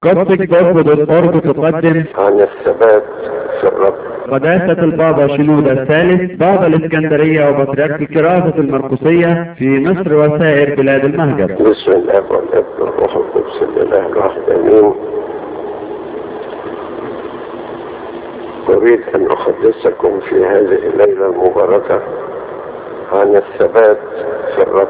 قصدك برضه بالقرب تقدم عن الثبات في الرب قداسة البابا شنودة الثالث بابا الإسكندرية وبطريرك كراسة المرقسية في مصر وسائر بلاد المهجر بسم الله والابن والروح القدس الاله الواحد امين اريد ان احدثكم في هذه الليله المباركه عن الثبات في الرب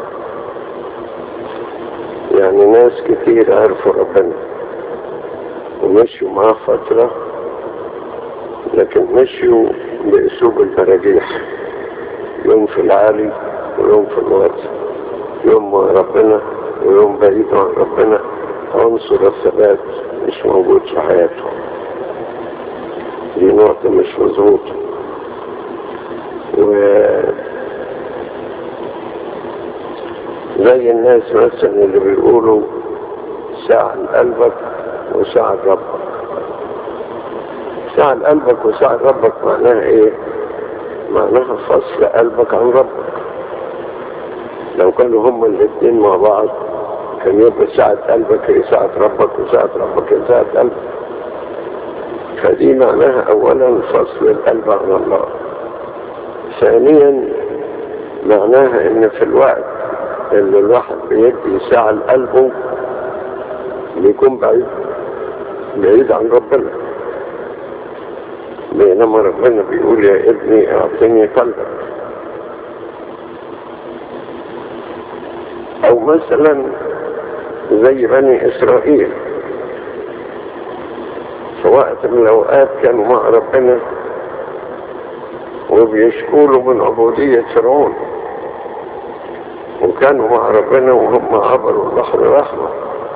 يعني ناس كتير عرفوا ربنا ومشوا معاه فترة لكن مشوا بأسلوب المراجيح يوم في العالي ويوم في الواطي يوم مع ربنا ويوم بعيد عن ربنا عنصر الثبات مش موجود في حياتهم دي نقطة مش مظبوطة و زي الناس مثلا اللي بيقولوا ساعة قلبك وساعة ربك ساعة قلبك وساعة ربك معناها ايه معناها فصل قلبك عن ربك لو كانوا هما الاثنين مع بعض كان يبقى ساعة قلبك هي ساعة ربك وساعة ربك هي ساعة قلبك فدي معناها اولا فصل القلب عن الله ثانيا معناها ان في الوقت اللي الواحد بيدي ساعة لقلبه بيكون بعيد بعيد عن ربنا بينما ربنا بيقول يا ابني اعطني قلبك او مثلا زي بني اسرائيل في وقت من الاوقات كانوا مع ربنا وبيشكوا له من عبودية فرعون وكانوا مع ربنا وهم عبروا البحر الأحمر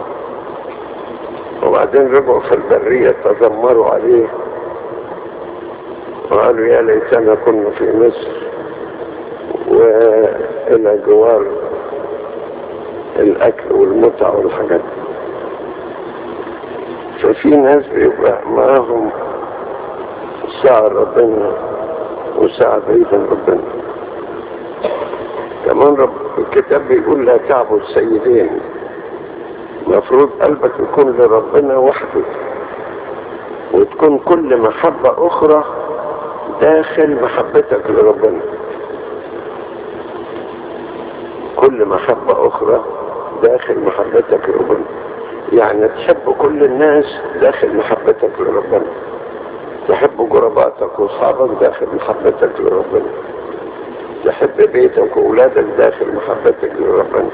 وبعدين رجعوا في البرية تذمروا عليه وقالوا يا ليتنا كنا في مصر وإلى جوار الأكل والمتع والحاجات ففي ناس بيبقى معاهم ساعة ربنا وساعة بعيد عن ربنا كمان رب الكتاب بيقول لا تعبد سيدين المفروض قلبك يكون لربنا وحده وتكون كل محبة أخرى داخل محبتك لربنا كل محبة أخرى داخل محبتك لربنا يعني تحب كل الناس داخل محبتك لربنا تحب قرباتك واصحابك داخل محبتك لربنا تحب بيتك واولادك داخل محبتك لربنا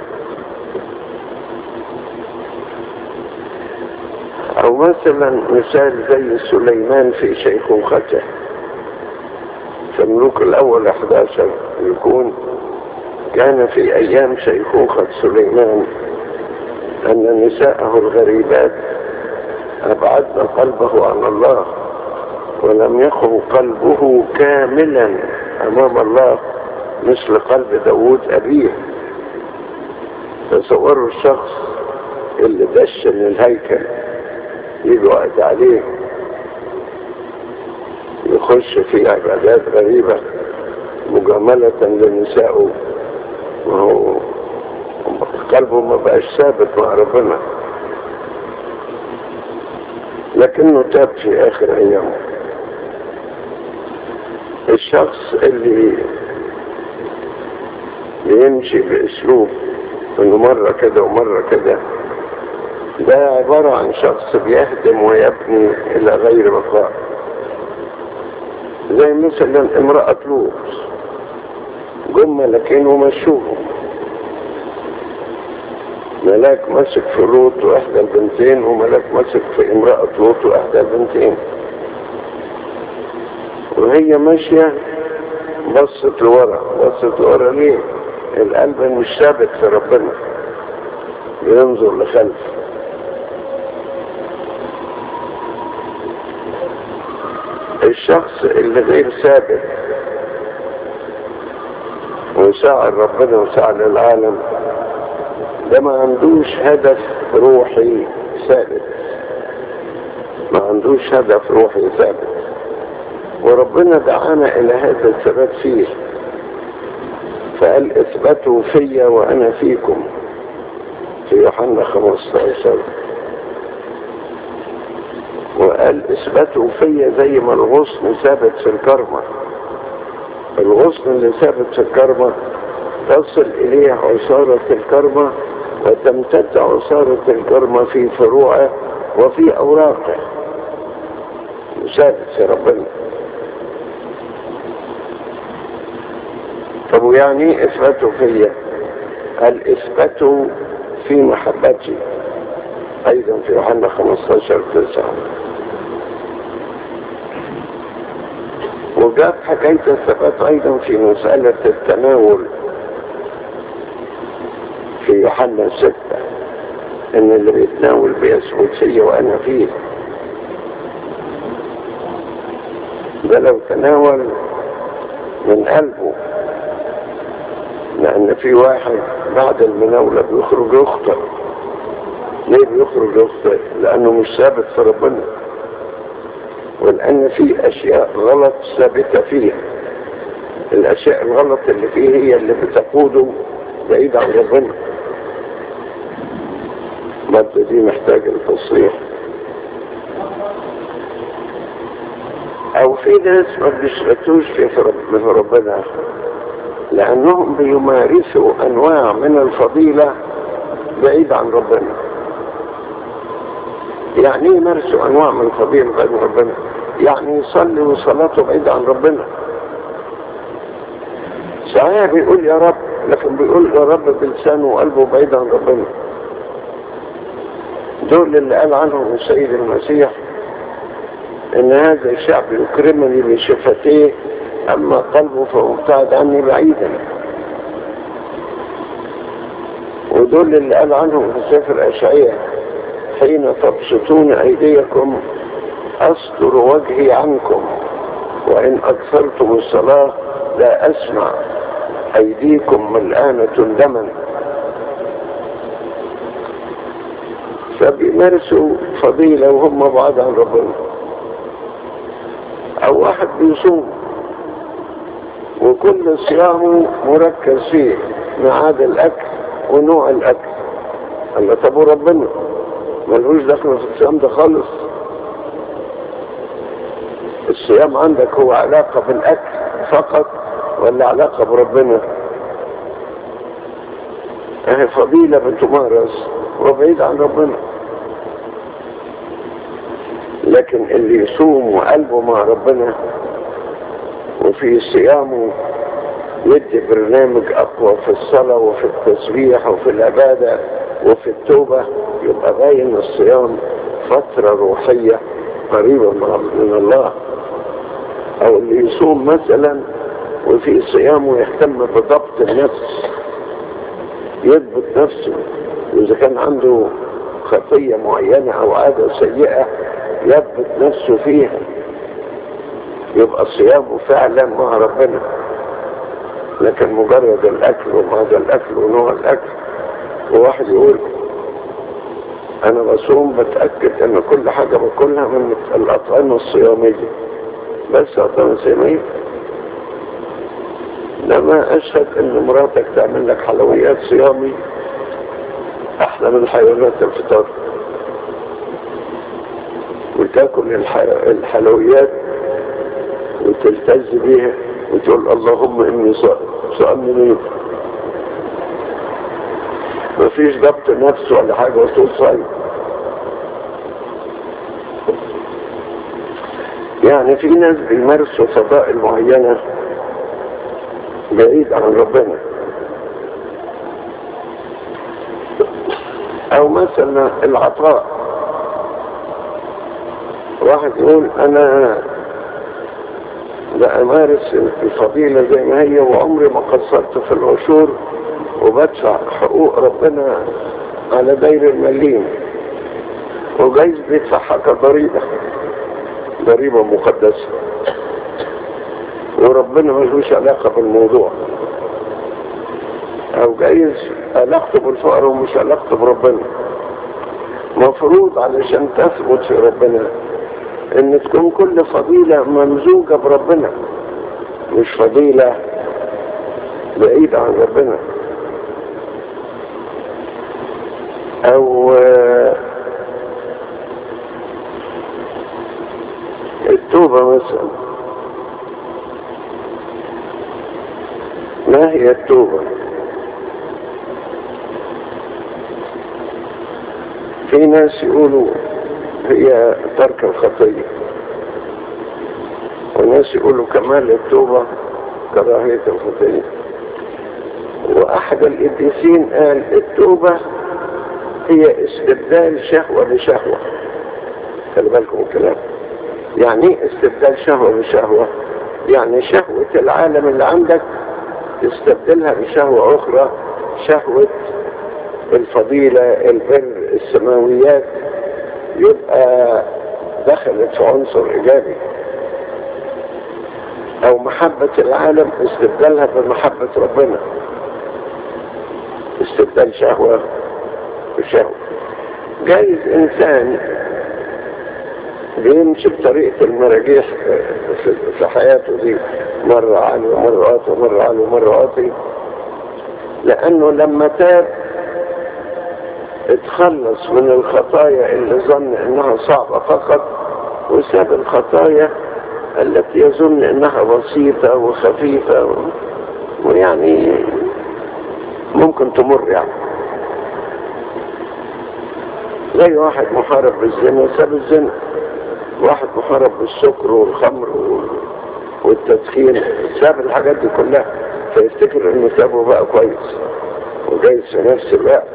او مثلا مثال زي سليمان في شيخوخته في الملوك الاول 11 يكون كان في ايام شيخوخة سليمان ان نساءه الغريبات ابعدن قلبه عن الله ولم يكن قلبه كاملا امام الله مثل قلب داود ابيه تصوروا الشخص اللي دشن الهيكل يجي وقت عليه يخش في عبادات غريبة مجاملة لنسائه وهو قلبه ما بقاش ثابت مع ربنا لكنه تاب في اخر ايامه الشخص اللي بيمشي باسلوب انه مرة كده ومرة كده ده عبارة عن شخص بيهدم ويبني الى غير بقاء زي مثلا امرأة لوط جم ملكين ومشوهم ملاك مسك في لوط واحدى البنتين وملاك مسك في امرأة لوط واحدى البنتين وهي ماشية بصت لورا بصت لورا ليه القلب مش ثابت في ربنا بينظر لخلف الشخص اللي غير ثابت وساعة ربنا وساعة للعالم ده ما عندوش هدف روحي ثابت ما عندوش هدف روحي ثابت وربنا دعانا الى هذا الثبات فيه فقال اثبتوا فيا وانا فيكم في يوحنا 15 قال اثبتوا فيا زي ما الغصن ثابت في الكرمة الغصن اللي ثابت في الكرمة تصل اليه عصارة الكرمة وتمتد عصارة الكرمة في فروعه وفي اوراقه ثابت في ربنا طب ويعني ايه اثبتوا فيا قال اثبتوا في محبتي ايضا في يوحنا 15 9 وجاب حكاية الثبات ايضا في مسألة التناول في يوحنا 6 ان اللي بيتناول بيثبت فيا وانا فيه ده لو تناول من قلبه لان في واحد بعد المناولة بيخرج يخطئ ليه بيخرج يخطئ لانه مش ثابت في ربنا ولان في اشياء غلط ثابتة فيه الاشياء الغلط اللي فيه هي اللي بتقوده بعيد عن ربنا المادة دي محتاجة التصريح او في ناس ما بيشغلوش في في ربنا لانهم بيمارسوا انواع من الفضيلة بعيد عن ربنا يعني ايه يمارسوا انواع من الفضيلة بعيد عن ربنا يعني يصلي وصلاته بعيد عن ربنا صحيح بيقول يا رب لكن بيقول يا رب بلسانه وقلبه بعيد عن ربنا دول اللي قال عنهم السيد المسيح ان هذا الشعب يكرمني بشفتيه اما قلبه فمبتعد عني بعيدا ودول اللي قال عنهم في سفر اشعياء حين تبسطون ايديكم استر وجهي عنكم وان اكثرتم الصلاة لا اسمع ايديكم ملآنة دما فبيمارسوا فضيلة وهم بعاد عن ربنا او واحد بيصوم وكل صيامه مركز فيه ميعاد الاكل ونوع الاكل الله طب وربنا ملهوش دخل في الصيام ده خالص الصيام عندك هو علاقة بالاكل فقط ولا علاقة بربنا اهي فضيلة بتمارس وبعيد عن ربنا لكن اللي يصوم وقلبه مع ربنا وفي صيامه يدي برنامج اقوى في الصلاة وفي التسبيح وفي العبادة وفي التوبة يبقى باين الصيام فترة روحية قريبة من الله او اللي يصوم مثلا وفي صيامه يهتم بضبط النفس يضبط نفسه واذا كان عنده خطية معينة او عادة سيئة يضبط نفسه فيها يبقى صيامه فعلا مع ربنا لكن مجرد الاكل وماذا الاكل ونوع الاكل وواحد يقول انا بصوم بتأكد ان كل حاجة باكلها من الاطعمة الصيامية بس اطعمة صيامية لما اشهد ان مراتك تعمل لك حلويات صيامي احلى من حيوانات الفطار وتاكل الحلويات وتلتز بيها وتقول اللهم اني صائم منين مفيش ضبط نفس ولا حاجة وتقول صايم يعني في ناس بيمارسوا فضائل معينة بعيد عن ربنا او مثلا العطاء واحد يقول انا بأمارس الفضيلة زي ما هي وعمري ما قصرت في العشور وبدفع حقوق ربنا على داير المليم وجايز بيدفعها كضريبة ضريبة مقدسة وربنا ملوش علاقة بالموضوع او جايز علاقته بالفقر ومش علاقته بربنا مفروض علشان تثبت في ربنا ان تكون كل فضيلة ممزوجة بربنا مش فضيلة بعيدة عن ربنا او التوبة مثلا ما هي التوبة في ناس يقولوا هي ترك الخطية وناس يقولوا كمال التوبة كراهية الخطية وأحد القديسين قال التوبة هي استبدال شهوة بشهوة خلي بالكم الكلام يعني ايه استبدال شهوة بشهوة يعني شهوة العالم اللي عندك تستبدلها بشهوة أخرى شهوة الفضيلة البر السماويات يبقى دخلت في عنصر إيجابي أو محبة العالم استبدالها بمحبة ربنا استبدال شهوة بشهوة جايز إنسان بيمشي بطريقة المراجيح في حياته دي مرة علي ومرة عاطي ومرة علي ومرة عاطي لأنه لما تاب اتخلص من الخطايا اللي ظن انها صعبة فقط وساب الخطايا التي يظن انها بسيطة وخفيفة و... ويعني ممكن تمر يعني زي واحد محارب بالزنا ساب الزنا واحد محارب بالسكر والخمر والتدخين ساب الحاجات دي كلها فيفتكر انه سابه بقى كويس وجايز في نفس الوقت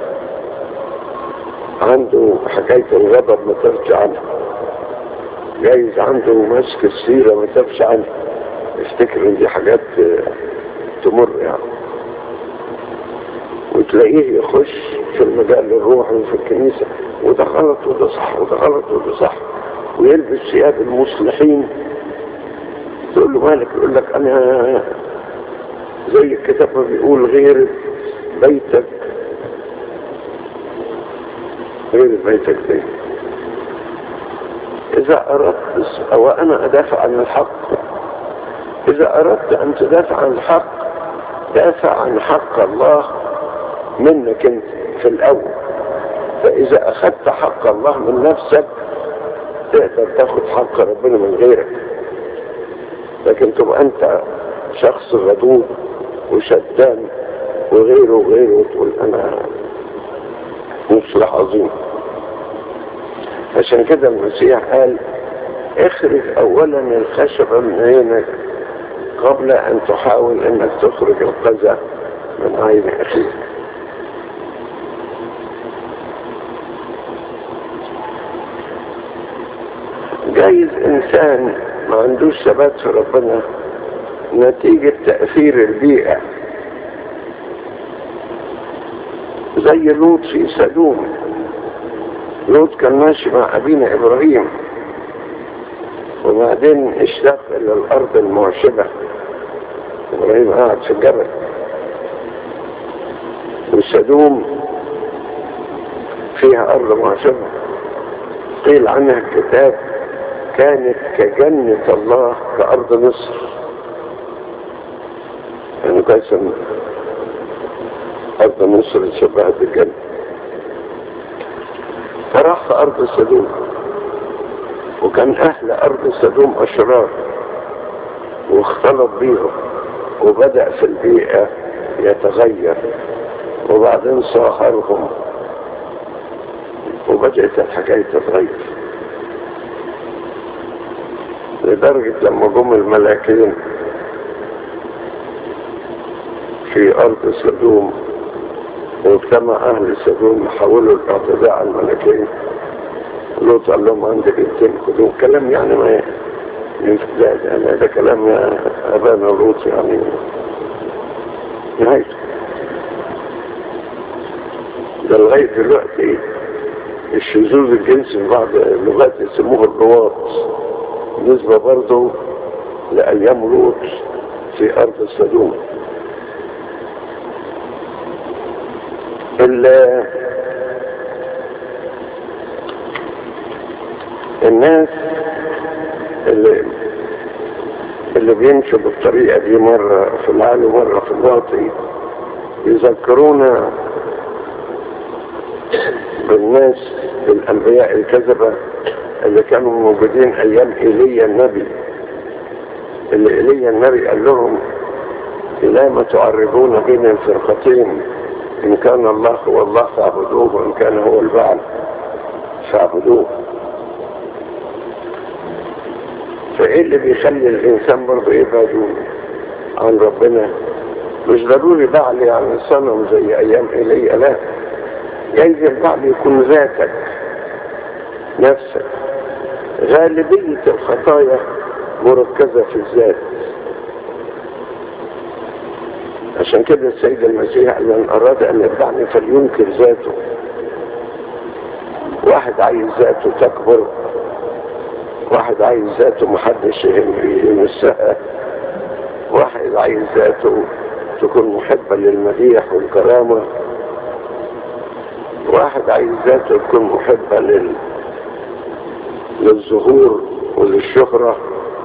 عنده حكاية الغضب ما ترجع عنها جايز عنده مسك السيرة ما ترجع عنها يفتكر ان دي حاجات تمر يعني وتلاقيه يخش في المجال الروحي وفي الكنيسة وده غلط وده صح وده غلط وده صح ويلبس ثياب المصلحين تقول له مالك يقول لك انا زي الكتاب ما بيقول غير بيتك غير بيتك دي إذا أردت أو أنا أدافع عن الحق إذا أردت أن تدافع عن الحق دافع عن حق الله منك أنت في الأول فإذا أخذت حق الله من نفسك تقدر تاخد حق ربنا من غيرك لكن تبقى أنت شخص غضوب وشدان وغيره وغيره وتقول أنا مصلح عظيم عشان كده المسيح قال اخرج اولا الخشبة من عينك قبل ان تحاول انك تخرج القذى من عين اخيك جايز انسان ما عندوش ثبات في ربنا نتيجة تأثير البيئة زي لوط في سدوم لوط كان ماشي مع أبينا إبراهيم وبعدين اشتاق إلى الأرض المعشبة إبراهيم قاعد في الجبل وسدوم فيها أرض معشبة قيل عنها الكتاب كانت كجنة الله كأرض مصر يعني قسم أرض مصر شبهت الجنة فراح في أرض سدوم وكان أهل أرض سدوم أشرار واختلط بيهم وبدأ في البيئة يتغير وبعدين صاهرهم وبدأت الحكاية تتغير لدرجة لما جم الملاكين في أرض سدوم واجتمع أهل سدوم حاولوا الاعتداء على الملكين لوط قال لهم عندي بنتين خدوهم كلام يعني ما ده, ده, ده كلام يا أبانا لوط يعني نهايته ده لغاية دلوقتي الشذوذ الجنسي في بعض اللغات يسموه الرواط بالنسبة برضه لأيام لوط في أرض السدوم الناس اللي اللي بيمشوا بالطريقة دي مرة في العالي ومرة في الواطي يذكرونا بالناس بالأنبياء الكذبة اللي كانوا موجودين ايام ايليا النبي اللي ايليا النبي قال لهم لا ما تعرضون بين الفرقتين ان كان الله هو الله فاعبدوه وان كان هو البعل فاعبدوه فايه اللي بيخلي الانسان برضه يبعد عن ربنا مش ضروري بعل يعني صنم زي ايام ايليا لا جايز البعل يكون ذاتك نفسك غالبية الخطايا مركزة في الذات عشان كده السيد المسيح من أراد أن يتبعني فلينكر ذاته واحد عايز ذاته تكبر واحد عايز ذاته محدش يمسها واحد عايز ذاته تكون محبة للمديح والكرامة واحد عايز ذاته تكون محبة لل... للظهور وللشهرة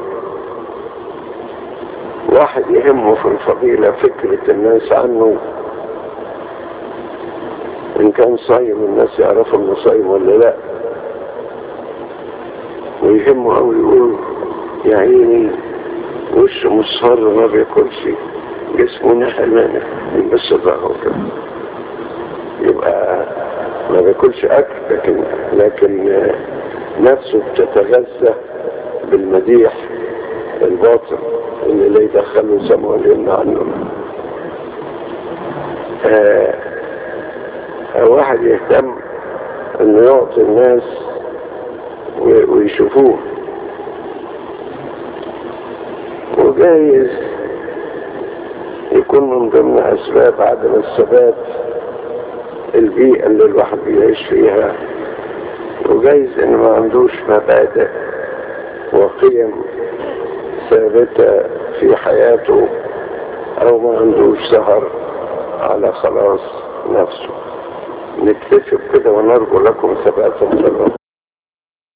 واحد يهمه في الفضيلة فكرة الناس عنه إن كان صايم الناس يعرفوا إنه صايم ولا لا ويهمه أو يقول يا عيني وشه مصفر ما بياكلش جسمه نحل بس بقى كده يبقى ما بياكلش أكل لكن لكن نفسه بتتغذى بالمديح الباطل اللي لا يدخله سمع ولا عنه آه واحد يهتم انه يعطي الناس ويشوفوه وجايز يكون من ضمن اسباب عدم الثبات البيئة اللي الواحد بيعيش فيها وجايز ان ما عندوش مبادئ وقيم ثابتة في حياته او ما عندوش سهر على خلاص نفسه نكتفي بكده ونرجو لكم ثباتا في الرب